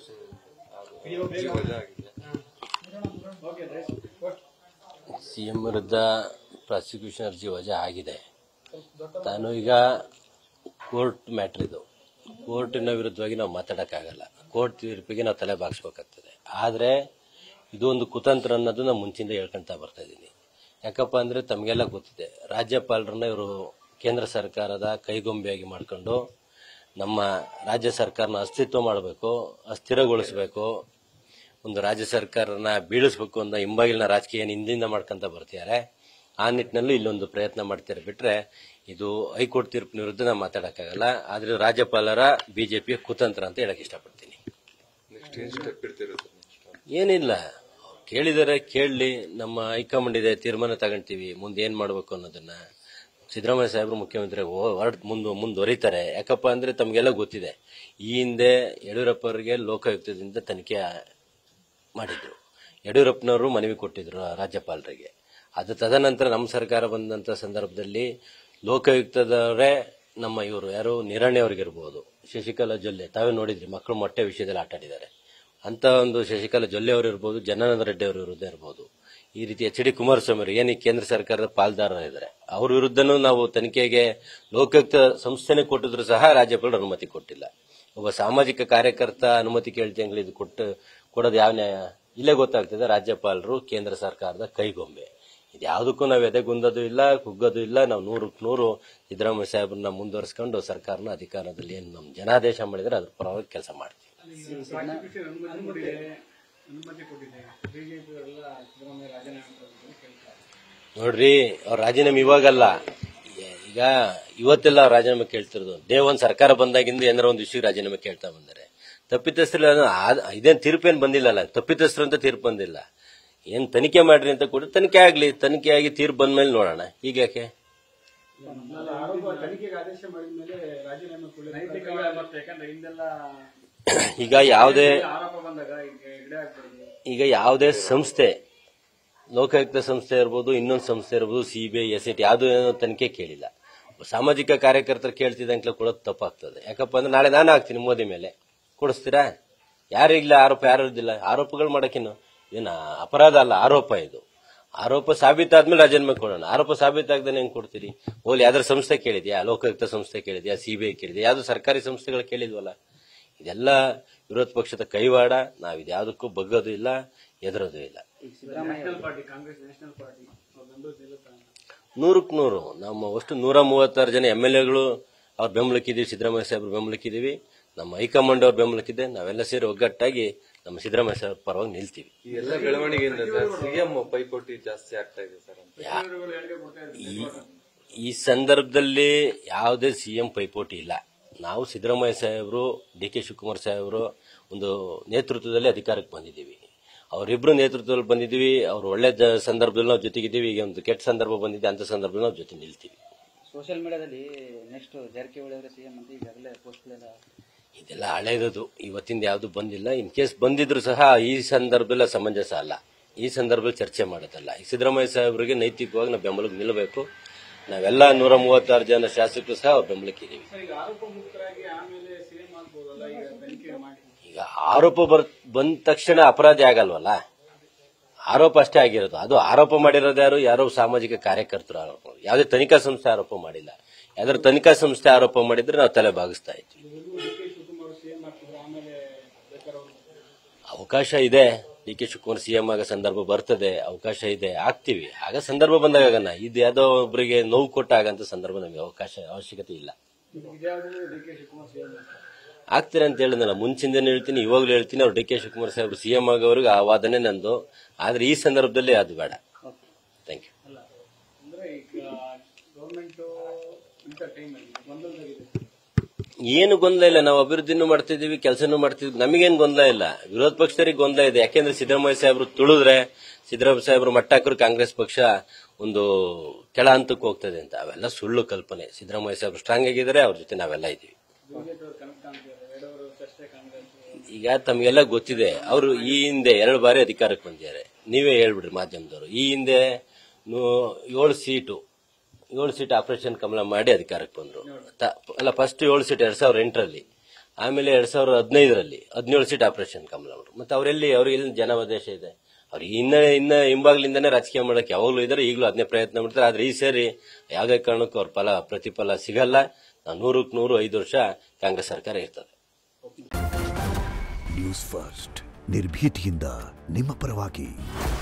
CM ವಿರುದ್ಧ prosecution ಅರ್ಜಿ ವಜಾ ಆಗಿದೆ ತಾನು ಈಗ ಕೋರ್ಟ್ ಮ್ಯಾಟ್ರ್ ಇದು ಕೋರ್ಟಿನ ವಿರುದ್ಧವಾಗಿ ನಾವು ಮಾತಾಡೋಕ್ಕಾಗಲ್ಲ ಕೋರ್ಟ್ ತೀರ್ಪಿಗೆ ನಾವು ತಲೆ ಬಾಗಿಸ್ಬೇಕಾಗ್ತದೆ ಆದರೆ ಇದು ಒಂದು ಕುತಂತ್ರ ಅನ್ನೋದು ನಾನು ಮುಂಚಿಂದ ಹೇಳ್ಕೊಂತ ಬರ್ತಾ ಇದ್ದೀನಿ ಯಾಕಪ್ಪ ಅಂದರೆ ತಮಗೆಲ್ಲ ಗೊತ್ತಿದೆ ರಾಜ್ಯಪಾಲರನ್ನ ಇವರು ಕೇಂದ್ರ ಸರ್ಕಾರದ ಕೈಗೊಂಬೆಯಾಗಿ ಮಾಡಿಕೊಂಡು ನಮ್ಮ ರಾಜ್ಯ ಸರ್ಕಾರನ ಅಸ್ತಿತ್ವ ಮಾಡಬೇಕು ಅಸ್ಥಿರಗೊಳಿಸಬೇಕು ಒಂದು ರಾಜ್ಯ ಸರ್ಕಾರನ ಬೀಳಿಸ್ಬೇಕು ಅನ್ನೋ ಹಿಂಬಾಗಿಲಿನ ರಾಜಕೀಯ ಹಿಂದಿಂದ ಮಾಡ್ಕೊಂತ ಬರ್ತಿದ್ದಾರೆ ಆ ನಿಟ್ಟಿನಲ್ಲೂ ಇಲ್ಲೊಂದು ಪ್ರಯತ್ನ ಮಾಡ್ತಾರೆ ಬಿಟ್ರೆ ಇದು ಹೈಕೋರ್ಟ್ ತೀರ್ಪಿನ ವಿರುದ್ಧ ನಾವು ಮಾತಾಡಕ್ಕಾಗಲ್ಲ ಆದ್ರೆ ರಾಜ್ಯಪಾಲರ ಬಿಜೆಪಿಯ ಕುತಂತ್ರ ಅಂತ ಹೇಳಕ್ ಇಷ್ಟಪಡ್ತೀನಿ ನೆಕ್ಸ್ಟ್ ಏನ್ ಸ್ಟೆಪ್ ಇರ್ತಿರುತ್ತೆ ಏನಿಲ್ಲ ಕೇಳಿದರೆ ಕೇಳಲಿ ನಮ್ಮ ಹೈಕಮಾಂಡ್ ಇದೆ ತೀರ್ಮಾನ ತಗೊಂತೀವಿ ಮುಂದೆ ಏನ್ ಮಾಡಬೇಕು ಅನ್ನೋದನ್ನ ಸಿದ್ದರಾಮಯ್ಯ ಸಾಹೇಬರು ಮುಖ್ಯಮಂತ್ರಿ ಹೊರಡ್ ಮುಂದೆ ಮುಂದುವರಿತಾರೆ ಯಾಕಪ್ಪ ಅಂದ್ರೆ ತಮಗೆಲ್ಲ ಗೊತ್ತಿದೆ ಈ ಹಿಂದೆ ಯಡಿಯೂರಪ್ಪ ಅವರಿಗೆ ಲೋಕಾಯುಕ್ತದಿಂದ ತನಿಖೆ ಮಾಡಿದ್ರು ಯಡಿಯೂರಪ್ಪನವರು ಮನವಿ ಕೊಟ್ಟಿದ್ರು ರಾಜ್ಯಪಾಲರಿಗೆ ಅದು ತದನಂತರ ನಮ್ಮ ಸರ್ಕಾರ ಬಂದಂತ ಸಂದರ್ಭದಲ್ಲಿ ಲೋಕಾಯುಕ್ತದವರೇ ನಮ್ಮ ಇವರು ಯಾರು ನಿರಣೆ ಅವ್ರಿಗಿರ್ಬೋದು ಶಶಿಕಲಾ ಜೊಲ್ಲೆ ತಾವೇ ನೋಡಿದ್ರಿ ಮಕ್ಕಳು ಮೊಟ್ಟೆ ವಿಷಯದಲ್ಲಿ ಆಟ ಆಡಿದ್ದಾರೆ ಅಂತ ಒಂದು ಶಶಿಕಲಾ ಜೊಲ್ಲೆ ಅವರು ಇರ್ಬೋದು ಜನಾನಂದ ರೆಡ್ಡಿ ಅವರ ವಿರುದ್ಧ ಇರ್ಬೋದು ಈ ರೀತಿ ಎಚ್ ಡಿ ಕುಮಾರಸ್ವಾಮಿ ಅವರು ಏನು ಈ ಕೇಂದ್ರ ಸರ್ಕಾರದ ಪಾಲ್ದಾರರಿದ್ದಾರೆ ಅವ್ರ ವಿರುದ್ಧನೂ ನಾವು ತನಿಖೆಗೆ ಲೋಕಾಯುಕ್ತ ಸಂಸ್ಥೆನೇ ಕೊಟ್ಟಿದ್ರು ಸಹ ರಾಜ್ಯಪಾಲರು ಅನುಮತಿ ಕೊಟ್ಟಿಲ್ಲ ಒಬ್ಬ ಸಾಮಾಜಿಕ ಕಾರ್ಯಕರ್ತ ಅನುಮತಿ ಕೇಳ್ತಂಗ್ಲಿ ಇದು ಕೊಟ್ಟು ಕೊಡೋದು ಯಾವ ನ್ಯಾಯ ಇಲ್ಲೇ ಗೊತ್ತಾಗ್ತದೆ ರಾಜ್ಯಪಾಲರು ಕೇಂದ್ರ ಸರ್ಕಾರದ ಕೈಗೊಂಬೆ ಇದ್ಯಾವುದಕ್ಕೂ ನಾವು ಎದೆಗುಂದೋದು ಇಲ್ಲ ಕುಗ್ಗೋದು ಇಲ್ಲ ನಾವು ನೂರಕ್ಕೆ ನೂರು ಸಿದ್ದರಾಮಯ್ಯ ಸಾಹೇಬ್ರನ್ನ ಮುಂದುವರಿಸ್ಕೊಂಡು ಸರ್ಕಾರನ ಅಧಿಕಾರದಲ್ಲಿ ಏನು ನಮ್ಮ ಜನಾದೇಶ ಮಾಡಿದ್ರೆ ಅದ್ರ ಪರವಾಗಿ ಕೆಲಸ ಮಾಡ್ತೀವಿ ಪ್ರಾಸಿಕ್ಯೂಷನ್ ಅನುಮತಿ ಕೊಟ್ಟಿದೆ ಅನುಮತಿ ಕೊಟ್ಟಿದೆ ಬಿಜೆಪಿ ಅವರೆಲ್ಲ ಸಿದ್ದರಾಮಯ್ಯ ರಾಜೀನಾಮೆ ಕೊಡಬೇಕು ಅಂತ ಕೇಳ್ತಾರೆ ನೋಡ್ರಿ ಅವ್ರ ರಾಜೀನಾಮೆ ಇವಾಗಲ್ಲ ಈಗ ಇವತ್ತೆಲ್ಲ ಅವ್ರ್ ರಾಜೀನಾಮೆ ಕೇಳ್ತಿರೋದು ಡೇ ಒಂದ್ ಸರ್ಕಾರ ಬಂದಾಗಿಂದ ಏನಾರ ಒಂದು ವಿಷಯ ರಾಜೀನಾಮೆ ಕೇಳ್ತಾ ಬಂದರೆ ತಪ್ಪಿತಸ್ಥರು ಇದೇನ್ ತೀರ್ಪೇನ್ ಬಂದಿಲ್ಲಲ್ಲ ತಪ್ಪಿತಸ್ಥರು ಅಂತ ತೀರ್ಪು ಬಂದಿಲ್ಲ ಏನ್ ತನಿಖೆ ಮಾಡ್ರಿ ಅಂತ ಕೂಡ ತನಿಖೆ ಆಗ್ಲಿ ತನಿಖೆ ಆಗಿ ತೀರ್ಪು ಬಂದ್ಮೇಲೆ ನೋಡೋಣ ಈಗ ಯಾಕೆ ಅಲ್ಲ, ಆರೋಪ ತನಿಖೆಗೆ ಆದೇಶ ಮಾಡಿದ ಮೇಲೆ ರಾಜೀನಾಮೆ ಕೊಡಲಿ ನೈತಿಕ ಮತ್ತೆ ಯಾಕಂದ್ರೆ ಹಿಂದೆಲ್ಲ ಈಗ ಯಾವುದೇ ಆರೋಪ ಬಂದಾಗ ಈಗ ಹೆಗಡೆ ಆಗ್ಬಾರ್ದು ಈಗ ಯಾವುದೇ ಸಂಸ್ಥೆ ಲೋಕಾಯುಕ್ತ ಸಂಸ್ಥೆ ಇರ್ಬೋದು ಇನ್ನೊಂದು ಸಂಸ್ಥೆ ಇರ್ಬೋದು ಸಿಬಿಐ ಎಸ್ ಐ ಟಿ ಯಾವುದು ತನಿಖೆ ಕೇಳಿಲ್ಲ ಸಾಮಾಜಿಕ ಕಾರ್ಯಕರ್ತರು ಕೇಳ್ತಿದ್ದಂಕ್ಲೆ ಕೊಡೋದು ತಪ್ಪಾಗ್ತದೆ ಯಾಕಪ್ಪ ಅಂದ್ರೆ ನಾಳೆ ನಾನು ಹಾಕ್ತೀನಿ ಮೋದಿ ಮೇಲೆ ಕೊಡಿಸ್ತೀರಾ ಯಾರು ಇಲ್ಲ ಆರೋಪ ಯಾರು ಇದ್ದಿಲ್ಲ ಆರೋಪಗಳು ಮಾಡಕ್ಕಿನ್ನು ಏನು ಅಪರಾಧ ಅಲ್ಲ ಆರೋಪ ಇದು ಆರೋಪ ಸಾಬೀತಾದ್ಮೇಲೆ ರಾಜೀನಾಮೆ ಕೊಡೋಣ ಆರೋಪ ಸಾಬೀತಾಗ್ದೇ ಹೆಂಗ್ ಕೊಡ್ತೀರಿ ಓಲಿ ಯಾವ್ದಾರ ಸಂಸ್ಥೆ ಕೇಳಿದ್ಯಾ ಲೋಕಾಯುಕ್ತ ಸಂಸ್ಥೆ ಕೇಳಿದ್ಯಾ ಸಿಬಿಐ ಕೇಳಿದ್ಯಾ ಯಾವ್ದು ಸರ್ಕಾರಿ ಸಂಸ್ಥೆಗಳು ಕೇಳಿದ್ವಲ್ಲ ಇದೆಲ್ಲ ವಿರೋಧ ಪಕ್ಷದ ಕೈವಾಡ ನಾವ್ ಇದ್ಯಾವುದಕ್ಕೂ ಬಗ್ಗೋದು ಇಲ್ಲ ಎದುರೋದು ಇಲ್ಲ national party Congress national party ಅವ್ರ ಬೆಂಬಲ ನಿಲ್ಲುತ್ತಾ ನೂರಕ್ಕೆ ನೂರು ನಮ್ಮ ಅಷ್ಟು ನೂರ ಮೂವತ್ತಾರು ಜನ ಎಂ ಎಲ್ ಎಗಳು ಅವ್ರ ಬೆಂಬಲಕ್ಕಿದ್ದೀವಿ ಸಿದ್ದರಾಮಯ್ಯ ಸಾಹೇಬ್ರ ಬೆಂಬಲಕ್ಕಿದ್ದೀವಿ ನಮ್ಮ ಹೈಕಮಾಂಡ್ ಅವ್ರ ಬೆಂಬಲಕ್ಕಿದೆ ನಾವೆಲ್ಲ ಸೇರಿ ಒಗ್ಗಟ್ಟಾಗಿ ನಮ್ಮ ಸಿದ್ದರಾಮಯ್ಯ ಸಾಹೇಬ್ ಪರವಾಗಿ ನಿಲ್ತೀವಿ ಈ ಎಲ್ಲ ಬೆಳವಣಿಗೆಯಿಂದ ಸರ್ ಸಿಎಂ ಪೈಪೋಟಿ ಜಾಸ್ತಿ ಆಗ್ತಾ ಇದೆ ಸರ್ ಅಂತ ಸಚಿವರುಗಳು ಹೇಳಿಕೆ ಕೊಡ್ತಾ ಇದ್ದಾರೆ ಈ ಈ ಸಂದರ್ಭದಲ್ಲಿ ಯಾವುದೇ ಸಿಎಂ ಪೈಪೋಟಿ ಇಲ್ಲ ನಾವು ಸಿದ್ದರಾಮಯ್ಯ ಸಾಹೇಬರು ಡಿ ಕೆ ಶಿವಕುಮಾರ್ ಸಾಹೇಬರು ಒಂದು ನೇತೃತ್ವದಲ್ಲಿ ಅಧಿಕಾರಕ್ಕೆ ಬಂದಿದ್ದೀವಿ ಅವರಿಬ್ರು ನೇತೃತ್ವದಲ್ಲಿ ಬಂದಿದ್ದೀವಿ ಅವ್ರು ಒಳ್ಳೆ ಜ- ಸಂದರ್ಭದಲ್ಲಿ ನಾವು ಜೊತೆಗಿದ್ದೀವಿ ಈಗ ಒಂದು ಕೆಟ್ಟ ಸಂದರ್ಭ ಬಂದಿದೆ ಅಂತ ಸಂದರ್ಭದಲ್ಲಿ ನಾವು ಜೊತೆ ನಿಲ್ತೀವಿ ಸೋಷಿಯಲ್ ಮೀಡಿಯಾದಲ್ಲಿ ನೆಕ್ಸ್ಟ್ ಜಾರಕಿಹೊಳಿ ಅವರೇ ಸಿಎಂ ಅಂತ ಈಗಾಗಲೇ ಪೋಸ್ಟ್ಗಳೆಲ್ಲ ಇದೆಲ್ಲ ಹಳೇದದು ಇವತ್ತಿಂದ ಯಾವುದು ಬಂದಿಲ್ಲ ಇನ್ ಕೇಸ್ ಬಂದಿದ್ರು ಸಹ ಈ ಸಂದರ್ಭದಲ್ಲಿ ಅದು ಸಮಂಜಸ ಅಲ್ಲ ಈ ಸಂದರ್ಭದಲ್ಲಿ ಚರ್ಚೆ ಮಾಡೋದಲ್ಲ ಈ ಸಿದ್ದರಾಮಯ್ಯ ಸಾಹೇಬರಿಗೆ ನೈತಿಕವಾಗಿ ನಾವು ಬೆಂಬಲಕ್ಕೆ ನಿಲ್ಲಬೇಕು ನಾವೆಲ್ಲ ನೂರ ಮೂವತ್ತಾರು ಜನ ಶಾಸಕರು ಸಹ ಅವ್ರ ಬೆಂಬಲಕ್ಕಿದ್ದೀವಿ ಸರ್, ಈಗ ಆರೋಪ ಮುಕ್ತರಾಗಿ ಆಮೇಲೆ ಸಿಎಂ ಆಗ್ಬೋದಲ್ಲ ಈಗ ತನಿಖೆ ಮಾಡಿ ಈಗ ಆರೋಪ ಬರ್ ಬಂದ ತಕ್ಷಣ ಅಪರಾಧಿ ಆಗಲ್ವಲ್ಲ ಆರೋಪ ಅಷ್ಟೇ ಆಗಿರೋದು ಅದು ಆರೋಪ ಮಾಡಿರೋದು ಯಾರು ಯಾರೋ ಸಾಮಾಜಿಕ ಕಾರ್ಯಕರ್ತರು ಆರೋಪ ಮಾಡಿದ್ರು. ಯಾವುದೇ ತನಿಖಾ ಸಂಸ್ಥೆ ಆರೋಪ ಮಾಡಿಲ್ಲ ಯಾವ್ದಾದ್ರು ತನಿಖಾ ಸಂಸ್ಥೆ ಆರೋಪ ಮಾಡಿದ್ರೆ ನಾವು ತಲೆ ಬಾಗಿಸ್ತಾ ಇದ್ವಿ ಡಿ ಕೆ ಶಿವಕುಮಾರ್ ಸಿಎಂ ಆಗ್ತಿದ್ರು ಆಮೇಲೆ ಬೇಕಾದ್ರೆ ಅವ್ರು ಅವಕಾಶ ಇದೆ ಡಿ ಕೆ ಶಿವಕುಮಾರ್ ಸಿಎಂ ಆಗ ಸಂದರ್ಭ ಬರ್ತದೆ ಅವಕಾಶ ಇದೆ ಆಗ್ತೀವಿ ಆಗ ಸಂದರ್ಭ ಬಂದಾಗ ಆಗಣ ಇದು ಯಾವ್ದೋ ಒಬ್ಬರಿಗೆ ನೋವು ಕೊಟ್ಟಾಗಂತ ಸಂದರ್ಭ ನಮಗೆ ಅವಕಾಶ ಅವಶ್ಯಕತೆ ಇಲ್ಲ ಇದ್ಯಾವುದು ಡಿ ಕೆ ಶಿವಕುಮಾರ್ ಸಿಎಂ ಆಗ್ತೀರ ಅಂತ ಹೇಳಿದ್ನಲ್ಲ ಮುಂಚಿಂದನೇ ಹೇಳ್ತೀನಿ ಇವಾಗಲೂ ಹೇಳ್ತೀನಿ ಅವ್ರು ಡಿ ಕೆ ಶಿವಕುಮಾರ್ ಸಾಹೇಬ್ರು ಸಿಎಂ ಆಗೋವ್ರಿಗೆ ಆ ವಾದನೆ ನಂದು ಆದ್ರೆ ಈ ಸಂದರ್ಭದಲ್ಲಿ ಅದು ಬೇಡ ಥ್ಯಾಂಕ್ ಯು ಅಲ್ಲ ಅಂದ್ರೆ ಈಗ ಗೌರ್ಮೆಂಟ್ ಇಂಥ ಟೈಮಲ್ಲಿ ಗೊಂದಲದಾಗಿದೆ ಏನು ಗೊಂದಲ ಇಲ್ಲ ನಾವು ಅಭಿವೃದ್ಧಿನೂ ಮಾಡ್ತಿದೀವಿ ಕೆಲಸನೂ ಮಾಡ್ತಿದ್ವಿ ನಮಗೇನು ಗೊಂದಲ ಇಲ್ಲ ವಿರೋಧ ಪಕ್ಷದವರಿಗೆ ಗೊಂದಲ ಇದೆ ಯಾಕೆಂದ್ರೆ ಸಿದ್ದರಾಮಯ್ಯ ಸಾಹೇಬರು ತುಳಿದ್ರೆ ಸಿದ್ದರಾಮಯ್ಯ ಸಾಹೇಬರು ಮಟ್ಟ ಹಾಕಿದ್ರೆ ಕಾಂಗ್ರೆಸ್ ಪಕ್ಷ ಒಂದು ಕೆಳ ಹಂತಕ್ಕೆ ಹೋಗ್ತದೆ ಅಂತ ಅವೆಲ್ಲ ಸುಳ್ಳು ಕಲ್ಪನೆ ಸಿದ್ದರಾಮಯ್ಯ ಸಾಹೇಬರು ಸ್ಟ್ರಾಂಗ್ ಆಗಿದ್ದಾರೆ ಅವ್ರ ಜೊತೆ ನಾವೆಲ್ಲ ಇದ್ದೀವಿ ಬಿಜೆಪಿ ಅವ್ರು ಕನಸು ಕಾಣ್ತಿದ್ದಾರೆ ಎರಡೂವರೆ ವರ್ಷ ಅಷ್ಟೇ ಕಾಂಗ್ರೆಸ್ ಈಗ ತಮಗೆಲ್ಲ ಗೊತ್ತಿದೆ ಅವರು ಈ ಹಿಂದೆ ಎರಡು ಬಾರಿ ಅಧಿಕಾರಕ್ಕೆ ಬಂದಿದ್ದಾರೆ ನೀವೇ ಹೇಳ್ಬಿಡ್ರಿ ಮಾಧ್ಯಮದವರು ಈ ಹಿಂದೆ ನೂ- ಏಳು ಸೀಟು ಏಳು ಸೀಟ್ ಆಪರೇಷನ್ ಕಮಲ ಮಾಡಿ ಅಧಿಕಾರಕ್ಕೆ ಬಂದ್ರು ತ- ಅಲ್ಲ ಫಸ್ಟ್ ಏಳು ಸೀಟ್ ಎರಡ್ ಸಾವಿರದ ಎಂಟರಲ್ಲಿ ಆಮೇಲೆ ಎರಡ್ ಸಾವಿರದ ಹದಿನೈದರಲ್ಲಿ ಹದಿನೇಳು ಸೀಟ್ ಆಪರೇಷನ್ ಕಮಲ ಅವರು ಮತ್ತೆ ಅವರೆಲ್ಲಿ ಅವ್ರಿಗೆ ಎಲ್ಲಿ ಜನಾವದೇಶ ಇದೆ ಅವ್ರಿಗೆ ಇನ್ನ ಇನ್ನ ಹಿಂಬಾಗ್ಲಿಂದಾನೇ ರಾಜಕೀಯ ಮಾಡಕ್ಕೆ ಯಾವಾಗಲೂ ಇದ್ದಾರೆ ಈಗಲೂ ಅದನ್ನೇ ಪ್ರಯತ್ನ ಮಾಡ್ತಾರೆ ಆದ್ರೆ ಈ ಸೇರಿ ಯಾವುದೇ ಕಾರಣಕ್ಕೂ ಅವ್ರ ಫಲ ಪ್ರತಿಫಲ ಸಿಗಲ್ಲ ನಾವು ನೂರಕ್ಕೆ ನೂರು ಐದು ವರ್ಷ ಕಾಂಗ್ರೆಸ್ ಸರ್ಕಾರ ಇರ್ತದೆ ನ್ಯೂಸ್ ಫಸ್ಟ್ ನಿರ್ಭೀತಿಯಿಂದ ನಿಮ್ಮ ಪರವಾಗಿ